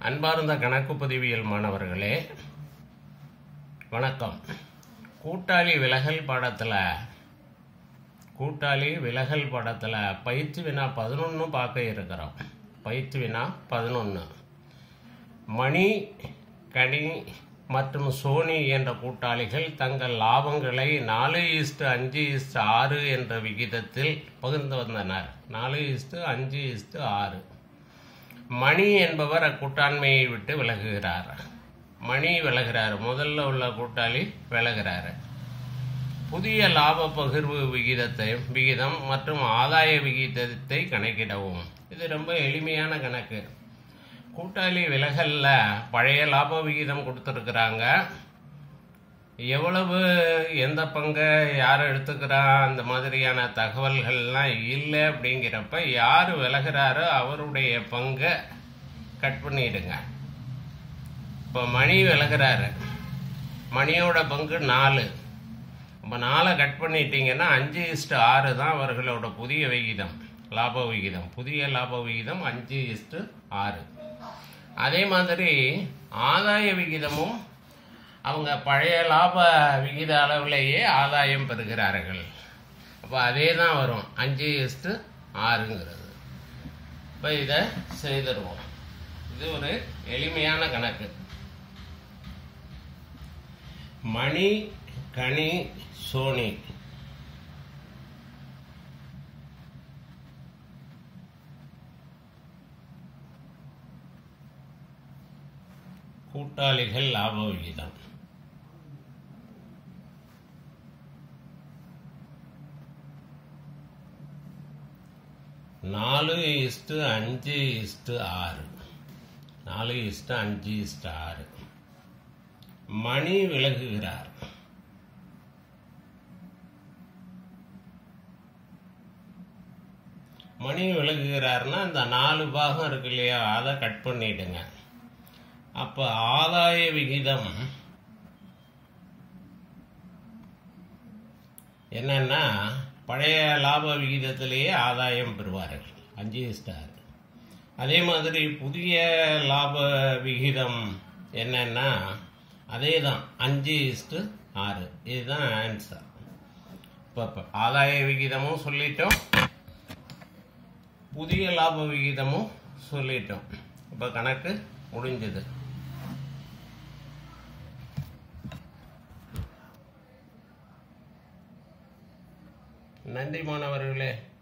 அன்பார்ந்த கணக்கு பதிவியல் மாணவர்களே வணக்கம் கூட்டாளி விலகல் பாடத்தில் கூட்டாளி விலகல் பாடத்தில் பயிற்சி வினா பதினொன்று பார்க்க இருக்கிறோம் பயிற்சி வினா பதினொன்று மணி கனி மற்றும் சோனி என்ற கூட்டாளிகள் தங்கள் லாபங்களை நாலு இஸ்டு அஞ்சு இஸ்டு ஆறு என்ற விகிதத்தில் பகிர்ந்து வந்தனர் நாலு இஸ்டு அஞ்சு இஸ்டு ஆறு மணி என்பவர் அக்கூட்டாண்மையை விட்டு விலகுகிறார் மணி விலகிறார் முதல்ல உள்ள கூட்டாளி விலகிறார் புதிய லாப பகிர்வு விகிதத்தை விகிதம் மற்றும் ஆதாய விகிதத்தை கணக்கிடவும் இது ரொம்ப எளிமையான கணக்கு கூட்டாளி விலகல்ல பழைய லாப விகிதம் கொடுத்துருக்குறாங்க எவ்வளவு எந்த பங்கை யார் எடுத்துக்கிறா அந்த மாதிரியான தகவல்கள்லாம் இல்லை அப்படிங்கிறப்ப யார் விலகிறாரோ அவருடைய பங்கை கட் பண்ணிடுங்க இப்போ மணி விலகிறாரு மணியோட பங்கு நாலு இப்போ நாலை கட் பண்ணிட்டீங்கன்னா அஞ்சு இஸ்டு ஆறு தான் அவர்களோட புதிய விகிதம் லாப விகிதம் புதிய லாப விகிதம் அஞ்சு இஸ்டு ஆறு அதே மாதிரி ஆதாய விகிதமும் அவங்க பழைய லாப விகித அளவிலேயே ஆதாயம் பெறுகிறார்கள் அப்போ அதே தான் வரும் அஞ்சு இஸ்டு ஆறுங்கிறது இப்போ இதை செய்திருவோம் இது ஒரு எளிமையான கணக்கு மணி கனி சோனி கூட்டாளிகள் லாப விகிதம் நாலு இஸ்டு அஞ்சு இஸ்டு ஆறு நாலு இஸ்டு அஞ்சு இஸ்டு ஆறு மணி விலகுகிறார் மணி விலகுகிறார்னா இந்த நாலு பாகம் இருக்கு இல்லையா அதை கட் பண்ணிடுங்க அப்போ ஆதாய விகிதம் என்னன்னா பழைய லாப விகிதத்திலேயே ஆதாயம் பெறுவார்கள் அஞ்சு ஸ்டார் அதே மாதிரி புதிய லாப விகிதம் என்னன்னா அதே தான் அஞ்சு இஸ்டு ஆறு இதுதான் ஆன்சர் இப்போ ஆதாய விகிதமும் சொல்லிட்டோம் புதிய லாப விகிதமும் சொல்லிட்டோம் இப்போ கணக்கு முடிஞ்சது நன்றி மாணவர்களே